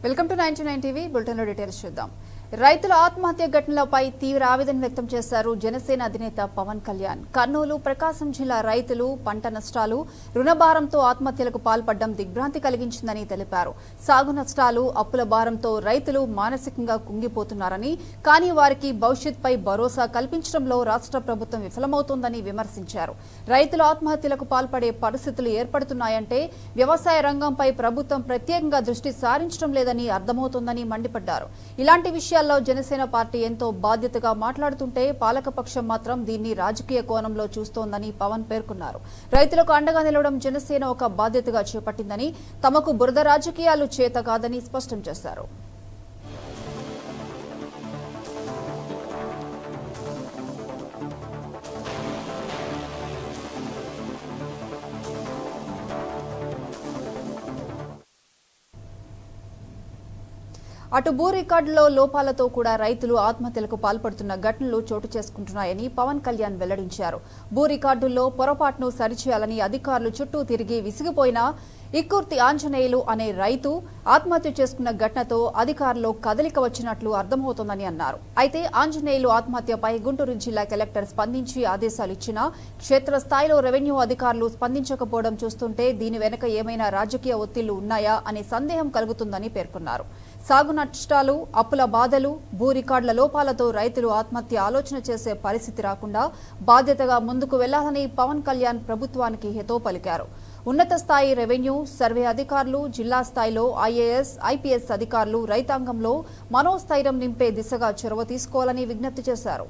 welcome to ninety nine TV బులెటిన్లో details చూద్దాం రైతుల ఆత్మహత్య ఘటనలపై తీవ్ర ఆవేదన వ్యక్తం చేశారు జనసేన అధినేత పవన్ కళ్యాణ్ కర్నూలు ప్రకాశం జిల్లా రైతులు పంట నష్టాలు రుణభారంతో ఆత్మహత్యలకు పాల్పడడం దిగ్భ్రాంతి కలిగించిందని తెలిపారు సాగు నష్టాలు అప్పుల భారంతో రైతులు మానసికంగా కుంగిపోతున్నారని కానీ వారికి భవిష్యత్పై భరోసా కల్పించడంలో రాష్ట్ర ప్రభుత్వం విఫలమవుతోందని విమర్శించారు రైతుల ఆత్మహత్యలకు పాల్పడే పరిస్థితులు ఏర్పడుతున్నాయంటే వ్యవసాయ రంగంపై ప్రభుత్వం ప్రత్యేకంగా దృష్టి సారించడం లేదని అర్థమవుతోందని మండిపడ్డారు ఇలాంటి విషయాల్లో జనసేన పార్టీ ఎంతో బాధ్యతగా మాట్లాడుతుంటే పాలకపక్షం మాత్రం దీన్ని రాజకీయ కోణంలో చూస్తోందని పవన్ పేర్కొన్నారు రైతులకు అండగా నిలవడం జనసేన ఒక బాధ్యతగా చేపట్టిందని తమకు బురద రాజకీయాలు చేత కాదని స్పష్టం చేశారు అటు భూ రికార్డులో లోపాలతో కూడా రైతులు ఆత్మహత్యలకు పాల్పడుతున్న ఘటనలు చోటు చేసుకుంటున్నాయని పవన్ కళ్యాణ్ వెల్లడించారు భూ రికార్డుల్లో పొరపాటును సరిచేయాలని అధికారులు చుట్టూ తిరిగి విసిగిపోయినా ఇక్కుర్తి ఆంజనేయులు అనే రైతు ఆత్మహత్య చేసుకున్న ఘటనతో అధికారులు కదలిక వచ్చినట్లు అర్థమవుతోందని అన్నారు అయితే ఆంజనేయులు ఆత్మహత్యపై గుంటూరు జిల్లా కలెక్టర్ స్పందించి ఆదేశాలు ఇచ్చినా క్షేత్రస్థాయిలో రెవెన్యూ అధికారులు స్పందించకపోవడం చూస్తుంటే దీని వెనుక ఏమైనా రాజకీయ ఒత్తిళ్లు ఉన్నాయా అనే సందేహం కలుగుతుందని పేర్కొన్నారు సాగు నష్టాలు అప్పుల బాధలు భూ రికార్డుల లోపాలతో రైతులు ఆత్మహత్య ఆలోచన చేసే పరిస్థితి రాకుండా బాధ్యతగా ముందుకు వెళ్లాలని పవన్ కళ్యాణ్ ప్రభుత్వానికి హితో పలికారు ఉన్నత స్థాయి రెవెన్యూ సర్వే అధికారులు జిల్లా స్థాయిలో ఐఏఎస్ ఐపీఎస్ అధికారులు రైతాంగంలో మనోస్థైర్యం నింపే దిశగా చొరవ తీసుకోవాలని విజ్ఞప్తి చేశారు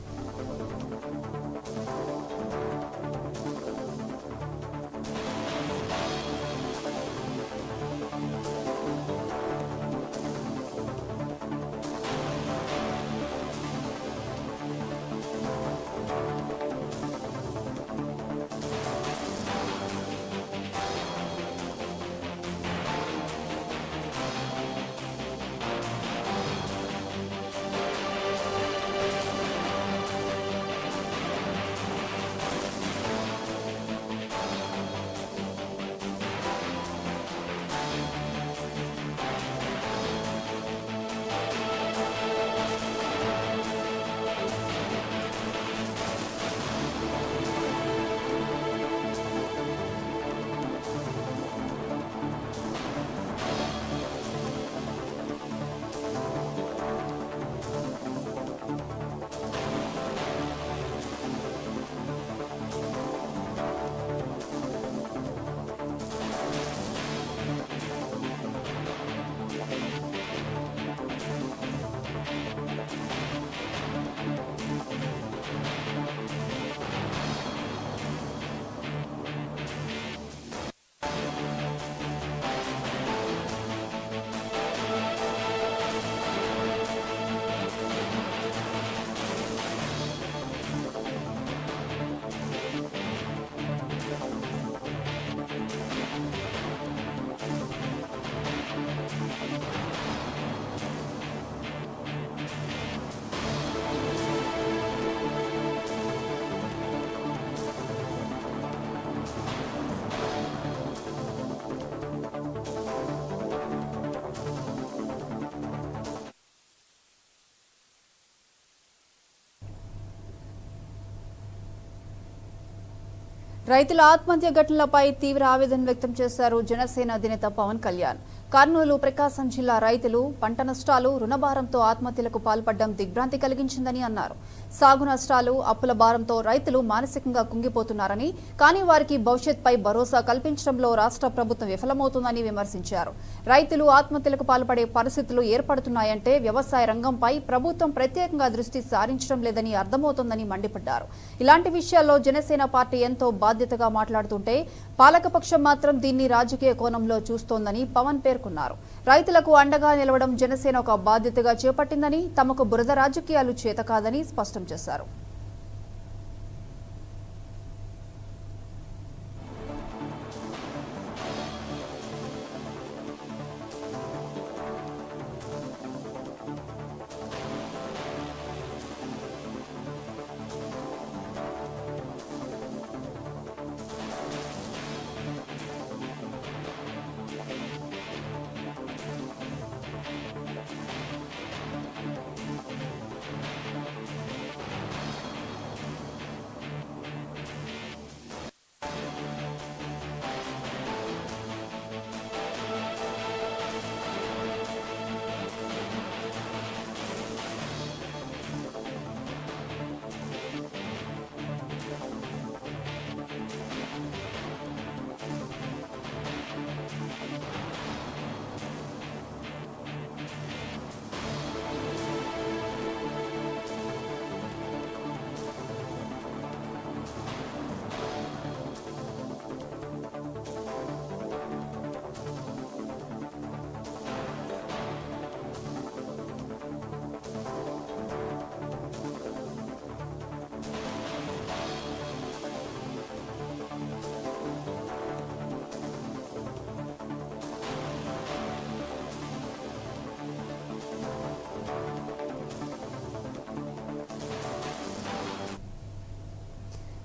రైతుల ఆత్మహత్య ఘటనలపై తీవ్ర ఆవేదన వ్యక్తం చేశారు జనసేన అధినేత పవన్ కళ్యాణ్ కర్నూలు ప్రకాశం జిల్లా రైతులు పంట నష్టాలు రుణభారంతో ఆత్మహత్యలకు పాల్పడడం దిగ్భ్రాంతి కలిగించిందని అన్నారు సాగు నష్టాలు అప్పుల భారంతో రైతులు మానసికంగా కుంగిపోతున్నారని కానీ వారికి భవిష్యత్పై భరోసా కల్పించడంలో రాష్ట్ర ప్రభుత్వం విఫలమవుతుందని విమర్శించారు రైతులు ఆత్మహత్యలకు పాల్పడే పరిస్థితులు ఏర్పడుతున్నాయంటే వ్యవసాయ రంగంపై ప్రభుత్వం ప్రత్యేకంగా దృష్టి సారించడం లేదని అర్థమవుతోందని మండిపడ్డారు ఇలాంటి విషయాల్లో జనసేన పార్టీ ఎంతో బాధ్యతగా మాట్లాడుతుంటే పాలకపక్షం మాత్రం దీన్ని రాజకీయ కోణంలో చూస్తోందని పవన్ పేర్కొన్నారు రైతులకు అండగా నిలవడం జనసేన ఒక బాధ్యతగా చేపట్టిందని తమకు బురద రాజకీయాలు చేత కాదని స్పష్టం చేశారు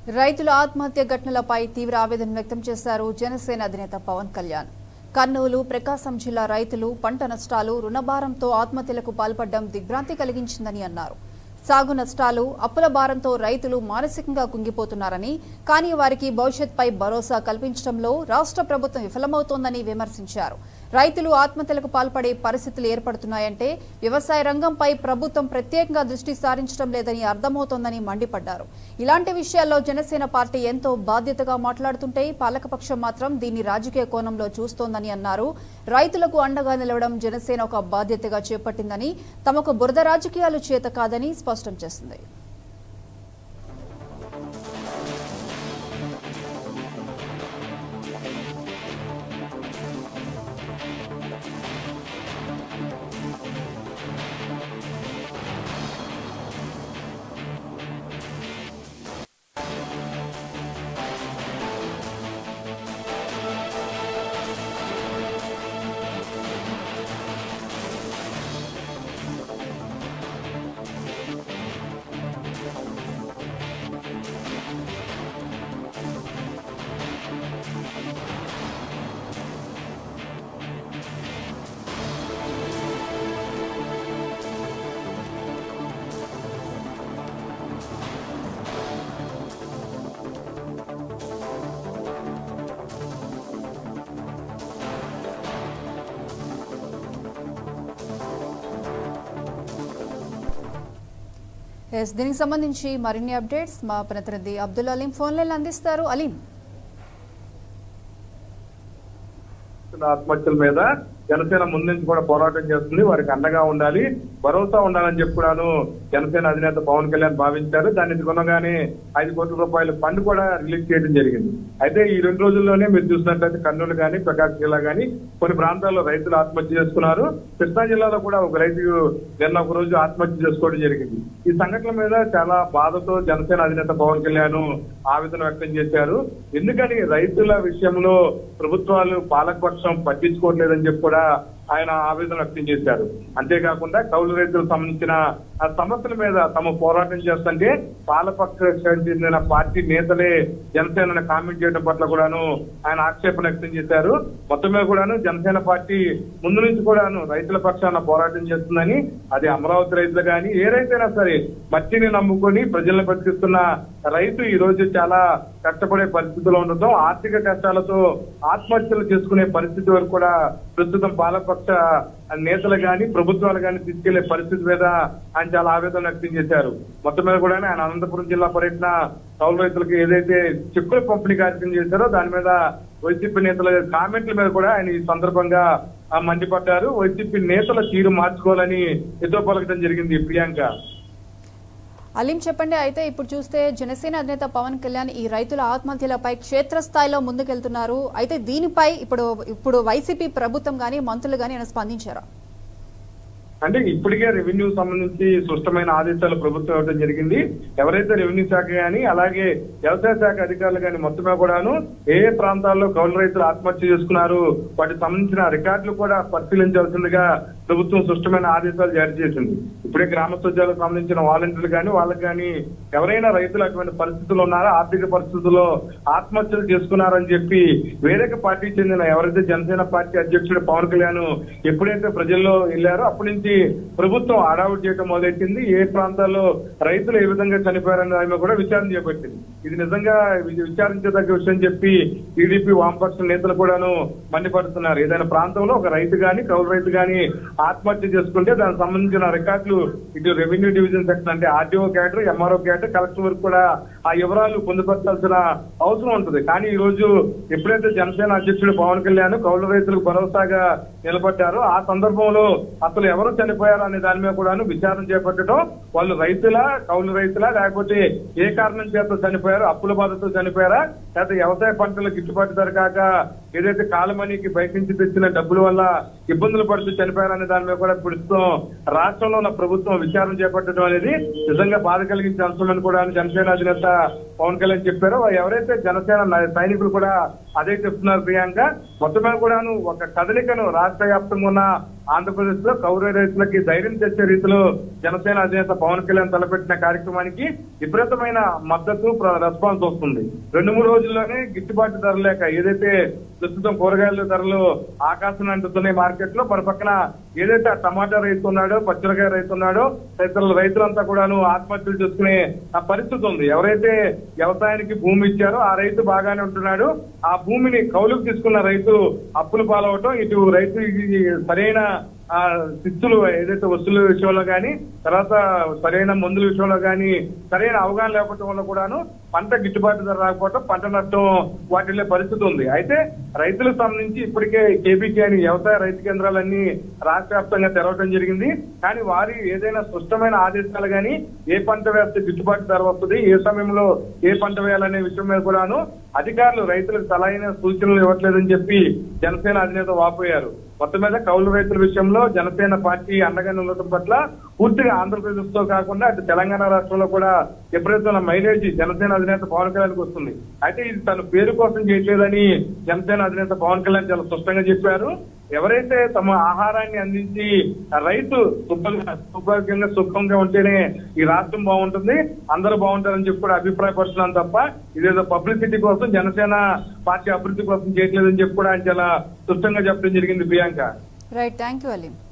రైతుల ఆత్మహత్య ఘటనలపై తీవ్ర ఆవేదన వ్యక్తం చేశారు జనసేన అధినేత పవన్ కళ్యాణ్ కర్నూలు ప్రకాశం జిల్లా రైతులు పంట నష్టాలు రుణభారంతో ఆత్మహత్యలకు పాల్పడడం దిగ్భ్రాంతి కలిగించిందని అన్నారు సాగు నష్టాలు అప్పుల భారంతో రైతులు మానసికంగా కుంగిపోతున్నారని కానీ వారికి భవిష్యత్పై భరోసా కల్పించడంలో రాష్ట్ర ప్రభుత్వం విఫలమవుతోందని విమర్శించారు రైతులు ఆత్మహత్యలకు పాల్పడే పరిస్థితులు ఏర్పడుతున్నాయంటే వ్యవసాయ రంగంపై ప్రభుత్వం ప్రత్యేకంగా దృష్టి సారించడం లేదని అర్థమవుతోందని మండిపడ్డారు ఇలాంటి విషయాల్లో జనసేన పార్టీ ఎంతో బాధ్యతగా మాట్లాడుతుంటే పాలకపక్షం మాత్రం దీన్ని రాజకీయ కోణంలో చూస్తోందని అన్నారు రైతులకు అండగా నిలవడం జనసేన ఒక బాధ్యతగా చేపట్టిందని తమకు బురద రాజకీయాలు చేత కాదని స్పష్టం చేసింది ఎస్ దీనికి సంబంధించి మరిన్ని అప్డేట్స్ మా ప్రతినిధి అబ్దుల్ అలీం ఫోన్ లైన్ అందిస్తారు అలీం ఆత్మహత్యల మీద జనసేన ముందు నుంచి కూడా పోరాటం చేస్తుంది వారికి అండగా ఉండాలి భరోసా ఉండాలని చెప్పి కూడాను జనసేన అధినేత పవన్ కళ్యాణ్ భావించారు దాన్ని కొనగానే ఐదు కోట్ల రూపాయల ఫండ్ కూడా రిలీజ్ చేయడం జరిగింది అయితే ఈ రెండు రోజుల్లోనే మీరు చూసినట్లయితే కర్నూలు కానీ ప్రకాశం జిల్లా కానీ కొన్ని ప్రాంతాల్లో రైతులు ఆత్మహత్య చేసుకున్నారు కృష్ణా జిల్లాలో కూడా ఒక రైతు నిన్న ఒక రోజు ఆత్మహత్య చేసుకోవడం జరిగింది ఈ సంఘటన మీద చాలా బాధతో జనసేన అధినేత పవన్ కళ్యాణ్ ఆవేదన వ్యక్తం చేశారు ఎందుకని రైతుల విషయంలో ప్రభుత్వాలు పాలకపక్షం పట్టించుకోవట్లేదని చెప్పి కూడా ఆయన ఆవేదన వ్యక్తం చేశారు అంతేకాకుండా కౌలు రైతులకు సంబంధించిన ఆ సమస్యల మీద తమ పోరాటం చేస్తుంటే పాలపక్షం చెందిన పార్టీ నేతలే జనసేన కామెంట్ చేయడం పట్ల కూడాను ఆయన ఆక్షేపణ వ్యక్తం చేశారు మొత్తం మీద కూడాను జనసేన పార్టీ ముందు నుంచి కూడాను రైతుల పక్షాన పోరాటం చేస్తుందని అది అమరావతి రైతులు కానీ ఏ రైతైనా సరే మట్టిని నమ్ముకొని ప్రజలను బతికిస్తున్న రైతు ఈ రోజు చాలా కష్టపడే పరిస్థితిలో ఉండటం ఆర్థిక కష్టాలతో ఆత్మహత్యలు చేసుకునే పరిస్థితి వరకు కూడా ప్రస్తుతం పాలకపక్ష నేతలు గాని ప్రభుత్వాలు గాని తీసుకెళ్లే పరిస్థితి మీద ఆయన చాలా ఆవేదన వ్యక్తం చేశారు మొత్తం మీద కూడా ఆయన అనంతపురం జిల్లా పర్యటన కౌలు రైతులకు ఏదైతే చెక్కుల పంపిణీ కార్యక్రమం చేశారో దాని మీద వైసీపీ నేతల కామెంట్ల మీద కూడా ఆయన ఈ సందర్భంగా ఆ, మండిపడ్డారు వైసీపీ నేతల తీరు మార్చుకోవాలని ఎదురు పలకడం జరిగింది ప్రియాంక అలీం చెప్పండి అయితే ఇప్పుడు చూస్తే జనసేన అధినేత పవన్ కళ్యాణ్ ఈ రైతుల ఆత్మహత్యలపై క్షేత్రస్థాయిలో ముందుకెళ్తున్నారు అయితే దీనిపై ఇప్పుడు ఇప్పుడు వైసీపీ ప్రభుత్వం కానీ మంత్రులు కానీ ఆయన స్పందించారా అంటే ఇప్పటికే రెవెన్యూ సంబంధించి స్పష్టమైన ఆదేశాలు ప్రభుత్వం ఇవ్వడం జరిగింది ఎవరైతే రెవెన్యూ శాఖ గాని అలాగే వ్యవసాయ శాఖ అధికారులు గాని మొత్తమే కూడాను ఏ ఏ ప్రాంతాల్లో కౌలు రైతులు ఆత్మహత్య చేసుకున్నారు వాటికి సంబంధించిన రికార్డులు కూడా పరిశీలించాల్సిందిగా ప్రభుత్వం స్పష్టమైన ఆదేశాలు జారీ చేసింది ఇప్పుడే గ్రామ స్వచ్ఛాలకు సంబంధించిన వాలంటీర్లు కానీ వాళ్ళకి కానీ ఎవరైనా రైతులు అటువంటి పరిస్థితులు ఉన్నారా ఆర్థిక పరిస్థితుల్లో ఆత్మహత్యలు చేసుకున్నారని చెప్పి వేరే పార్టీకి చెందిన ఎవరైతే జనసేన పార్టీ అధ్యక్షుడు పవన్ కళ్యాణ్ ఎప్పుడైతే ప్రజల్లో వెళ్ళారో అప్పటి నుంచి ప్రభుత్వం అడావుట్ చేయడం మొదలెట్టింది ఏ ప్రాంతాల్లో రైతులు ఏ విధంగా చనిపోయారనే దాని మీద కూడా విచారణ చేపట్టింది ఇది నిజంగా వి- విచారించదగ్గ విషయం చెప్పి టీడీపీ వామపక్ష నేతలు కూడాను మండిపడుతున్నారు ఏదైనా ప్రాంతంలో ఒక రైతు గాని కౌలు రైతు గాని ఆత్మహత్య చేసుకుంటే దానికి సంబంధించిన రికార్డులు ఇటు రెవెన్యూ డివిజన్ సెక్షన్ అంటే RTO cadre MRO cadre collector వరకు కూడా ఆ వివరాలు పొందుపరచాల్సిన అవసరం ఉంటుంది కానీ ఈ రోజు ఎప్పుడైతే జనసేన అధ్యక్షుడు పవన్ కళ్యాణ్ కౌలు రైతులకు భరోసాగా నిలబడ్డారో ఆ సందర్భంలో అసలు ఎవరు చనిపోయారు అనే దాని మీద కూడాను విచారణ చేపట్టడం వాళ్ళు రైతులా కౌలు రైతులా లేకపోతే ఏ కారణం చేత చనిపోయారు అప్పుల బాధతో చనిపోయారా లేకపోతే వ్యవసాయ పంటలు గిట్టుబాటు ధర కాక ఏదైతే కాలమణికి బయట నుంచి తెచ్చిన డబ్బుల వల్ల ఇబ్బందులు పడుతూ చనిపోయారనే దాని మీద కూడా ప్రస్తుతం రాష్ట్రంలో ఉన్న ప్రభుత్వం విచారణ చేపట్టడం అనేది నిజంగా బాధ కలిగించే అంశమని కూడా జనసేన అధినేత పవన్ కళ్యాణ్ చెప్పారో ఎవరైతే జనసేన నా- సైనికులు కూడా అదే చెప్తున్నారు ప్రియాంక మొత్తం మీద కూడాను ఒక కదలికను రాష్ట్ర వ్యాప్తంగా ఉన్న ఆంధ్రప్రదేశ్ లో కౌరవ రైతులకి ధైర్యం తెచ్చే రీతిలో జనసేన అధినేత పవన్ కళ్యాణ్ తలపెట్టిన కార్యక్రమానికి విపరీతమైన మద్దతు ప్ర- రెస్పాన్స్ వస్తుంది రెండు మూడు రోజుల్లోనే గిట్టుబాటు ధర లేక ఏదైతే ప్రస్తుతం కూరగాయల ధరలు ఆకాశం అంటుతున్నాయి మార్కెట్ లో మరి పక్కన ఏదైతే ఆ టమాటా రైతు ఉన్నాడో పచ్చిమిరకాయ రైతు ఉన్నాడో తదితరుల రైతులంతా కూడాను ఆత్మహత్యలు చేసుకునే ఆ పరిస్థితి ఉంది ఎవరైతే వ్యవసాయానికి భూమి ఇచ్చారో ఆ రైతు బాగానే ఉంటున్నాడు ఆ భూమిని కౌలుకు తీసుకున్న రైతు అప్పులు పాలవటం ఇటు రైతు ఇది సరైన ఆ శిస్తులు ఏదైతే వస్తువుల విషయంలో కానీ తర్వాత సరైన మందుల విషయంలో కానీ సరైన అవగాహన లేకపోవడం వల్ల కూడాను పంట గిట్టుబాటు ధర రాకపోవడం పంట నష్టం వాటిల్లే పరిస్థితి ఉంది అయితే రైతులకు సంబంధించి ఇప్పటికే కేబీకే అని వ్యవసాయ రైతు కేంద్రాలన్నీ రాష్ట్ర వ్యాప్తంగా తెరవడం జరిగింది కానీ వారి ఏదైనా స్పష్టమైన ఆదేశాలు కానీ ఏ పంట వేస్తే గిట్టుబాటు ధర వస్తుంది ఏ సమయంలో ఏ పంట వేయాలనే విషయం మీద కూడాను అధికారులు రైతులకు సలహైన సూచనలు ఇవ్వట్లేదని చెప్పి జనసేన అధినేత వాపోయారు మొత్తం మీద కౌలు రైతుల విషయంలో జనసేన పార్టీ అండగా ఉండటం పట్ల పూర్తిగా ఆంధ్రప్రదేశ్ తో కాకుండా అటు తెలంగాణ రాష్ట్రంలో కూడా విపరీతమైన మైలేజ్ జనసేన అధినేత పవన్ కళ్యాణ్కి వస్తుంది అయితే ఇది తన పేరు కోసం చేయట్లేదని జనసేన అధినేత పవన్ కళ్యాణ్ చాలా స్పష్టంగా చెప్పారు ఎవరైతే తమ ఆహారాన్ని అందించి రైతు సుఖంగా సౌభాగ్యంగా సుఖంగా ఉంటేనే ఈ రాష్ట్రం బాగుంటుంది అందరూ బాగుంటారని చెప్పి కూడా అభిప్రాయపడుతున్నాను తప్ప ఇదేదో పబ్లిసిటీ కోసం జనసేన పార్టీ అభివృద్ధి కోసం చేయట్లేదని చెప్పి కూడా ఆయన చాలా స్పష్టంగా చెప్పడం జరిగింది Priyanka right thank you Aleem